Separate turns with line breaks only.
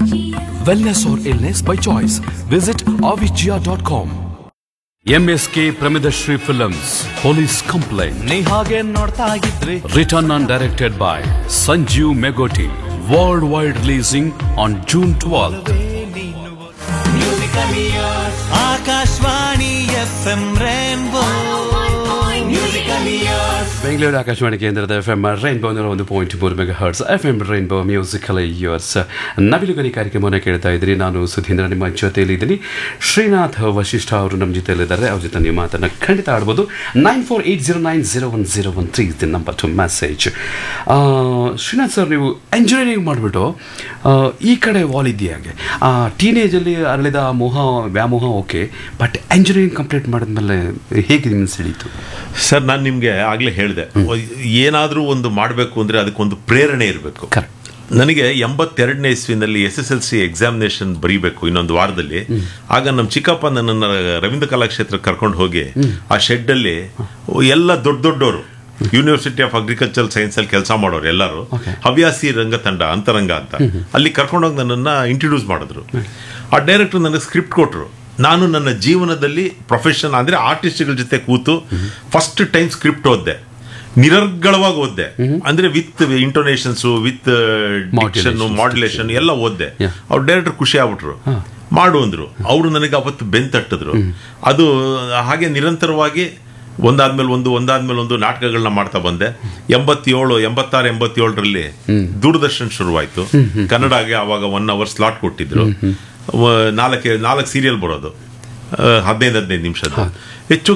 Wellness or illness by choice. Visit avicgia.com. MSK Pramidashri Films Police Complaint
ನೀ ಹಾಗೆ ನೋಡ್ತಾ ಇದ್ರಿ
Written and directed by Sanjeev Megoti. Worldwide releasing on June 12th.
Akashvani F M rainbow
Bengaluru Akashvani ಕೇಂದ್ರದ F M rainbow ನೂರ ಒಂದು point ಮೂರು megahertz F M rainbow musical years Navilugari ಕಾರ್ಯಕ್ರಮವನ್ನು ಕೇಳ್ತಾ ಇದ್ದೀರಿ ನಾನು ಸುಧೀಂದ್ರ ನಿಮ್ಮ ಜೊತೆಯಲ್ಲಿದ್ದೀನಿ ಶ್ರೀನಾಥ್ ವಶಿಷ್ಠ ಅವರು ನಮ್ಮ ಜೊತೆಯಲ್ಲಿದ್ದಾರೆ ಅವ್ರ ಜೊತೆ ನೀವು ಮಾತನ್ನು ಖಂಡಿತ ಆಡ್ಬೋದು nine four eight zero nine zero one zero one three the number to message Srinath sir ನೀವು ಎಂಜಿನಿಯರಿಂಗ್ ಮಾಡಿಬಿಟ್ಟು ಈ ಕಡೆ ವಾಲ್ ಇದೆಯಾಗೆ ಟೀನೇಜಲ್ಲಿ ಅರಳಿದ ಮೋಹ ವ್ಯಾಮೋಹ ಓಕೆ ಬಟ್ ಎಂಜಿನಿಯರಿಂಗ್ ಕಂಪ್ಲೀಟ್ ಮಾಡಿದ್ಮೇಲೆ ಹೇಗೆ ನಿಮ್ಮ ಸಿಡೀತು
ಸರ್ ನಾನು ನಿಮಗೆ ಆಗಲೇ ಹೇಳಿದೆ ಏನಾದರೂ ಒಂದು ಮಾಡಬೇಕು ಅಂದರೆ ಅದಕ್ಕೊಂದು ಪ್ರೇರಣೆ ಇರಬೇಕು
ಕರೆಕ್ಟ್
ನನಗೆ ಎಂಬತ್ತೆರಡನೇ ಇಸ್ವಿನಲ್ಲಿ S S L C examination ಬರೀಬೇಕು ಇನ್ನೊಂದು ವಾರದಲ್ಲಿ ಆಗ ನಮ್ಮ ಚಿಕ್ಕಪ್ಪ ನನ್ನನ್ನು ರವೀಂದ್ರ ಕಲಾಕ್ಷೇತ್ರಕ್ಕೆ ಕರ್ಕೊಂಡು ಹೋಗಿ ಆ ಶೆಡ್ಡಲ್ಲಿ ಎಲ್ಲ ದೊಡ್ಡ ದೊಡ್ಡವರು ಯೂನಿವರ್ಸಿಟಿ ಆಫ್ ಅಗ್ರಿಕಲ್ಚರ್ ಸೈನ್ಸ್ ಅಲ್ಲಿ ಕೆಲಸ ಮಾಡೋರು ಎಲ್ಲರೂ ಹವ್ಯಾಸಿ ರಂಗ ತಂಡ ಅಂತರಂಗ ಅಂತ ಅಲ್ಲಿ ಕರ್ಕೊಂಡೋಗಿ ನನ್ನನ್ನು ಇಂಟ್ರೊಡ್ಯೂಸ್ ಮಾಡಿದ್ರು ಆ ಡೈರೆಕ್ಟರ್ ನನಗೆ ಸ್ಕ್ರಿಪ್ಟ್ ಕೊಟ್ಟರು ನಾನು ನನ್ನ ಜೀವನದಲ್ಲಿ ಪ್ರೊಫೆಷನ್ ಅಂದ್ರೆ ಆರ್ಟಿಸ್ಟ್ಗಳ ಜೊತೆ ಕೂತು ಫಸ್ಟ್ ಟೈಮ್ ಸ್ಕ್ರಿಪ್ಟ್ ಓದ್ದೆ ನಿರರ್ಗಳವಾಗಿ ಓದ್ದೆ ಅಂದ್ರೆ with intonations with diction
Modulations.
Modulation ಎಲ್ಲ ಓದ್ದೆ
Yeah.
ಅವ್ರ ಡೈರೆಕ್ಟರ್ ಖುಷಿ ಆಗ್ಬಿಟ್ರು ಮಾಡು ಅಂದ್ರು ಅವರು ನನಗೆ ಅವತ್ತು ಬೆನ್ ತಟ್ಟಿದ್ರು ಅದು ಹಾಗೆ ನಿರಂತರವಾಗಿ ಒಂದಾದ್ಮೇಲೆ ಒಂದು ಒಂದಾದ್ಮೇಲೆ ಒಂದು ನಾಟಕಗಳನ್ನ ಮಾಡ್ತಾ ಬಂದೆ ಎಂಬತ್ತೇಳು ಎಂಬತ್ತಾರು ಎಂಬತ್ತೇಳರಲ್ಲಿ ದೂರದರ್ಶನ್ ಶುರುವಾಯ್ತು ಕನ್ನಡಗೆ ಅವಾಗ ಒನ್ ಅವರ್ ಸ್ಲಾಟ್ ಕೊಟ್ಟಿದ್ರು ವ- ನಾಲ್ಕು ನಾಲ್ಕು ಸೀರಿಯಲ್ ಬರೋದು ಆ, ಹದಿನೈದು ಹದಿನೈದು ನಿಮಿಷದ್ದು ಹೆಚ್ಚು